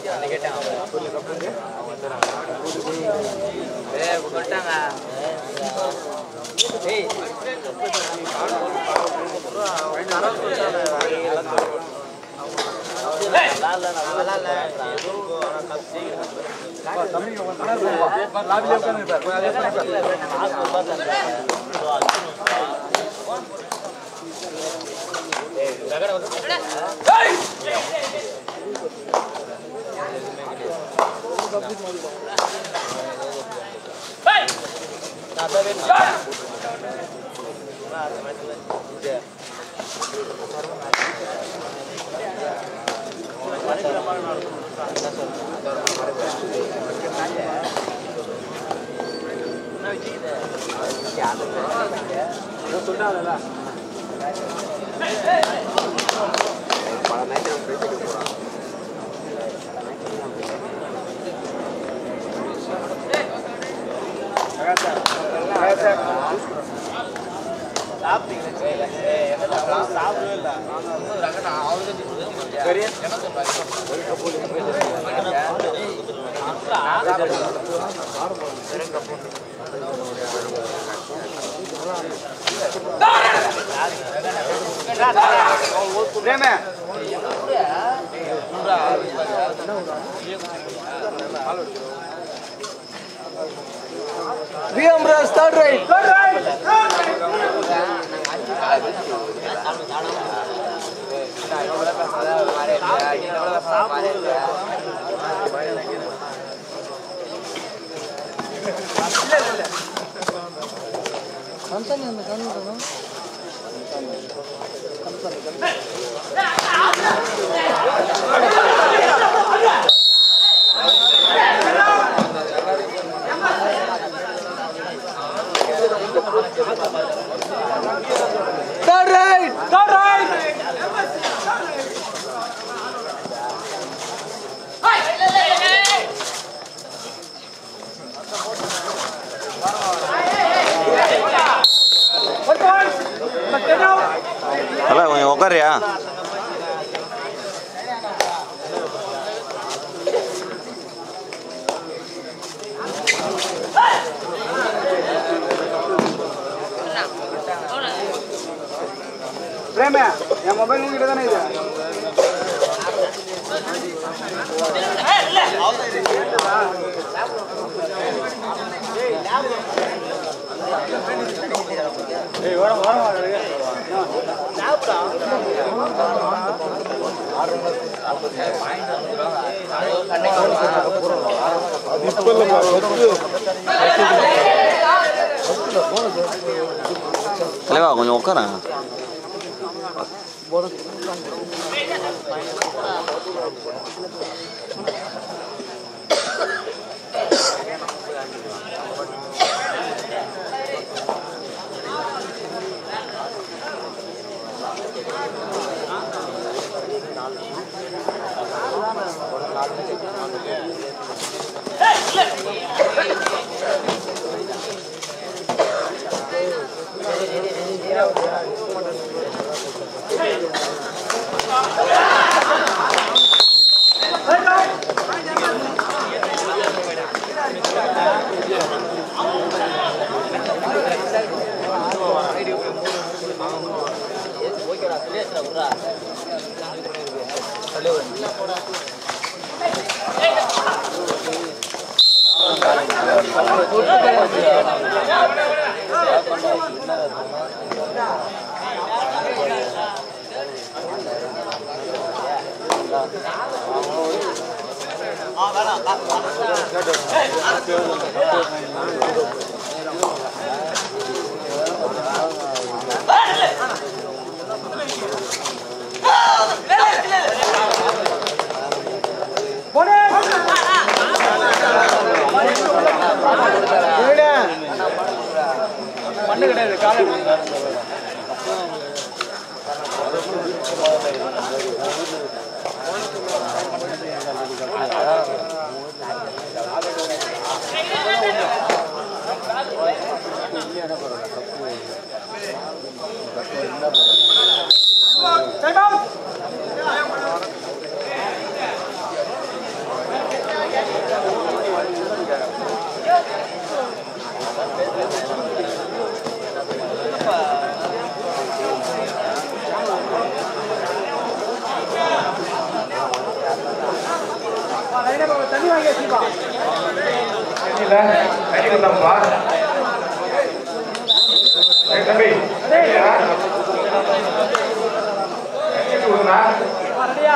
VM Bros, third right. Third right. கம்சனி அந்த கம்சனும் Third right. Third right. One point. But get out. தலை கொஞ்சம் உட்காரியா பிரேம என் mobile உங்ககிட்ட தானே இது தலைவா கொஞ்சம் உட்காரேன் பண்ணு கிடையாது காலை Time out. தண்ணி வாங்கி வச்சுப்பா இல்ல கை கொடுத்தாப்பா ஏய் தம்பி சரியா கை கொடுத்தா ரெடியா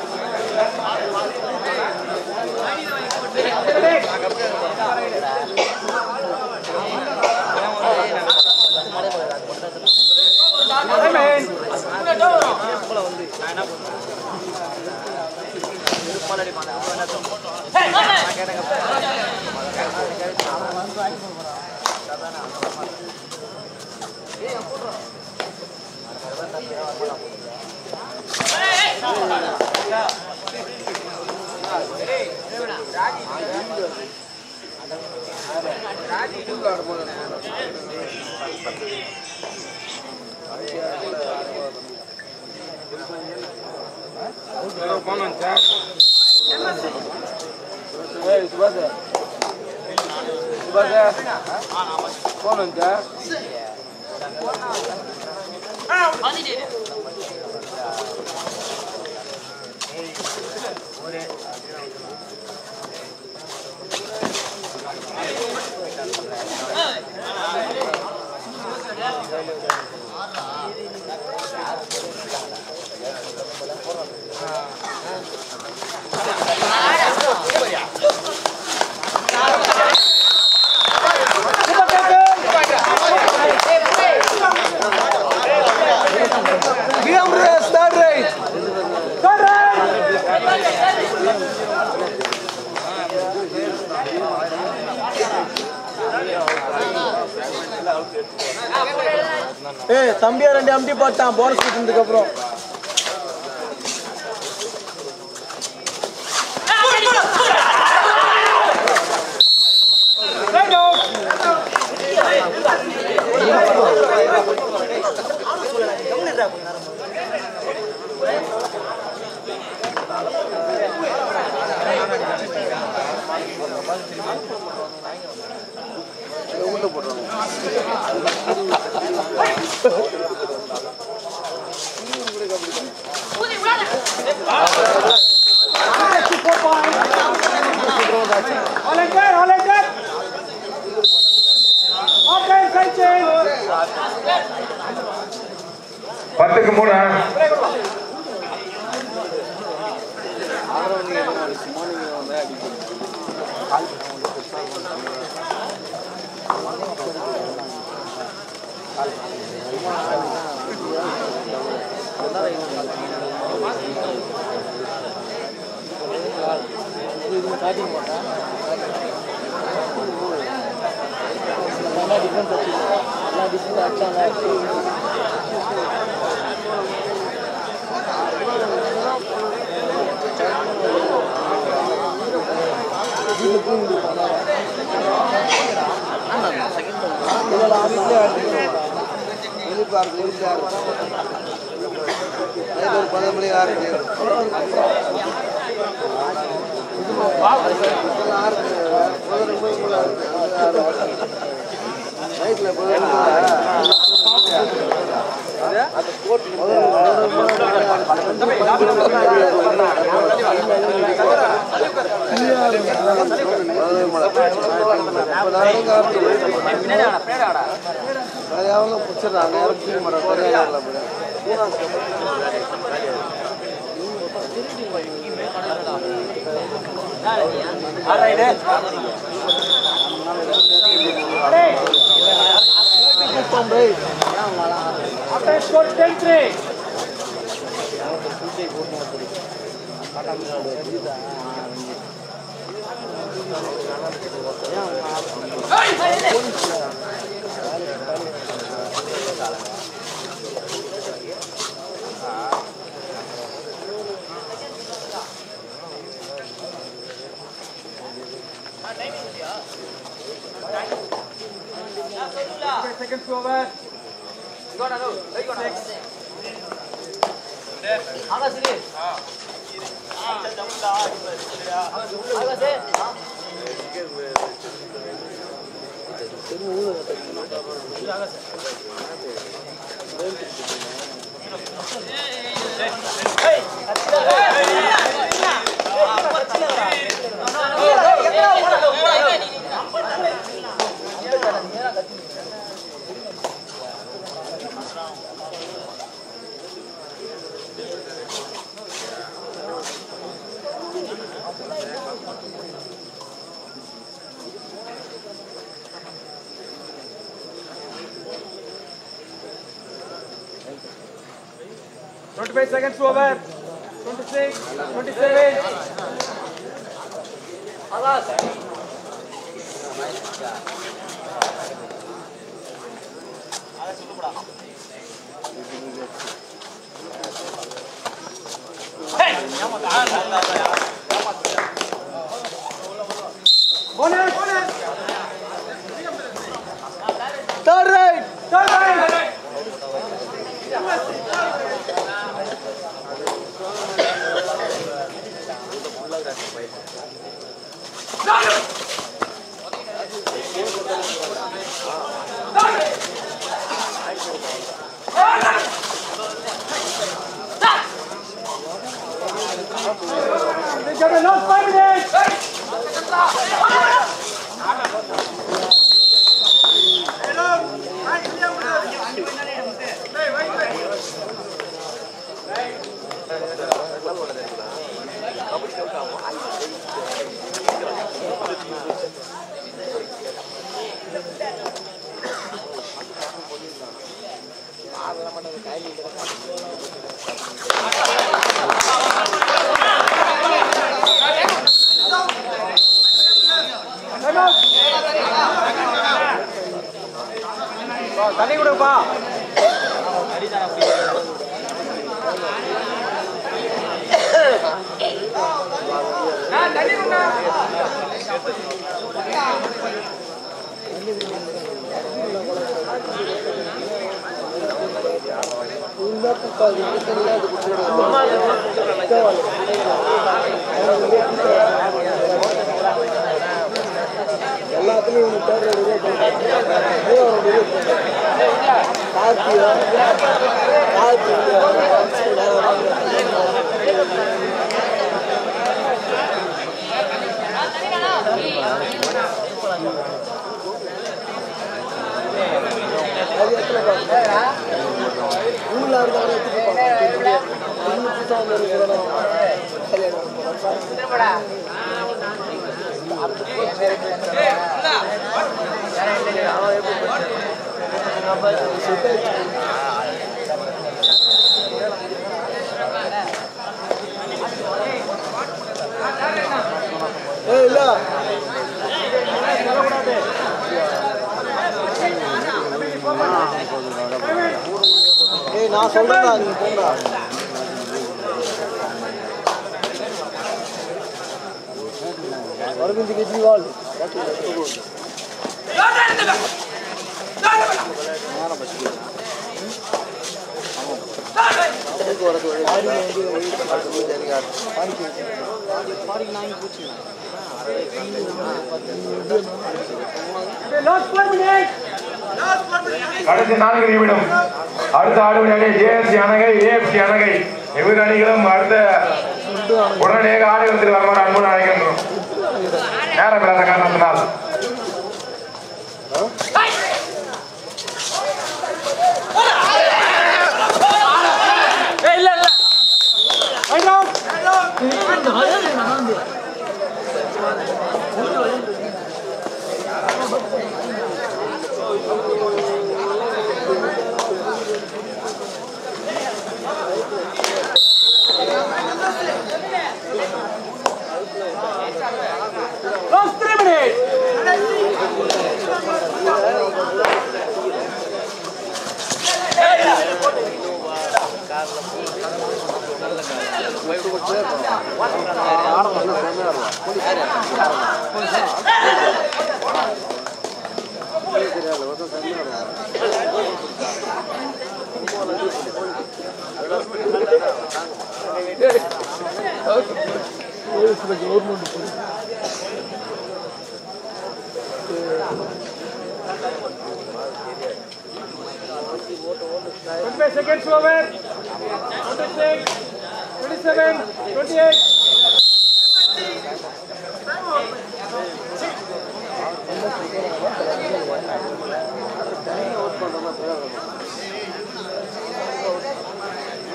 ஏய் சுபாஷ் சுபாஷ் ஃபோன் வந்துச்சா Start right. Start right. ஏய் தம்பியா ரெண்டு எம்டி போட்டான் போனஸ் கொடுத்ததுக்கு அப்புறம் Right out. Volunteer, volunteer. Okay, side change. பத்துக்கு மூணு After score 10-3. Seconds to over. ஏய் Twenty-five seconds over. Twenty-six, twenty-seven. Bonus, bonus. Third right Third line. They got enough five minutes. Time out. தண்ணி கொடுப்பா எல்லாத்துலயும் இவனுக்கு third right கார்த்தியா Karthi அது எத்தனை ஊர்ல இருந்தாலும் எடுத்துட்டு புதுசா வந்து இருக்கிறோம் கல்யாணம் ஏய் இல்ல ஏய் நான் சொல்றேன்டா நீங்க போங்கடா Aravind Kejriwal Okay, last five minutes. கடைசி நான்கு நிமிடம் அடுத்த ஆடுபடி அணி ஜேஎஸ்சி அணகை ஏஎஃப்சி அணகை இவ்விரு அணிகளும் அடுத்த உடனடியாக ஆடுகளத்தில் வருமாறு அன்புடன் அழைக்கின்றோம் நேரம் இல்லாத காரணத்தினால் Right out. Last three minutes. Twenty-five seconds over. Twenty-six, twenty-seven, twenty-eight.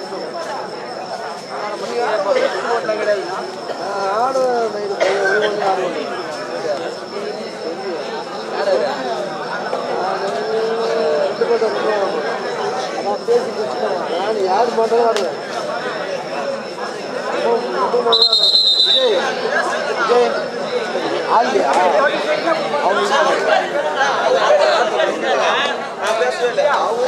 ஆடு நைட்டு யார் மட்டும் ஆடுறேன் விஜய் விஜய் ஆள்லையா அவங்க நான் பேசவே இல்லை அவங்க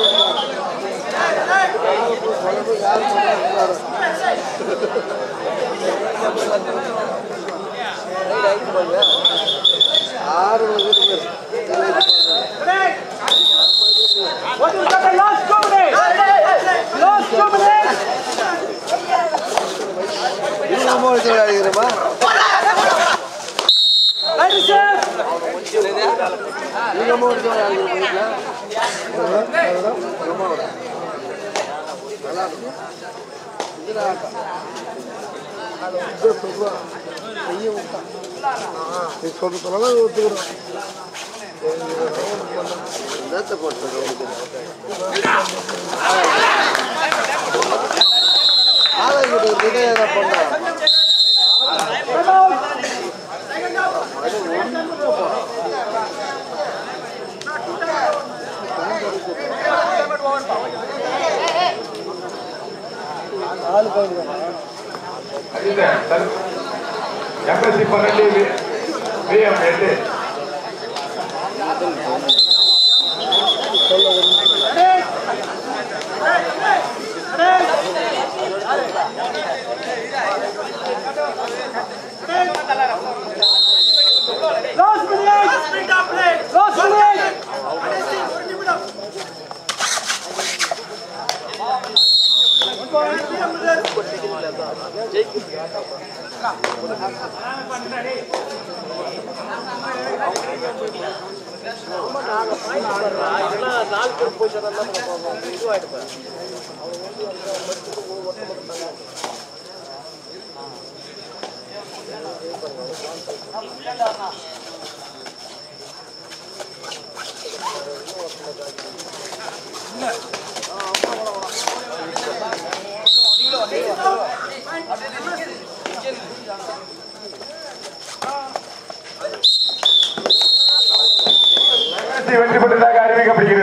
யார் மட்டும் ஆறு பேர் What is that? The last two minutes. Last two minutes. நீங்க மூணு அடிக்கிறமா Ready, sir. நீங்க மூணு அடிக்கிறீங்களா நல்லா இருக்கு இதுல ஆட்டம் சொல்லுவான் செய்ய விட்டான் நீ சொல்றதுனால ஒத்துக்கிறோம் என்னத்தை போட்டு ஆதார் கிட்ட பண்ணா Come on. ஆளு போயிடுங்க எம்எஸ்சி பன்னெண்டு விஎம் எட்டு Last minute. Last minute. நாலு பேர் போய் இதுவாயிட்டு வெற்றி பெற்றதாக அறிவிக்கப்படுகிறது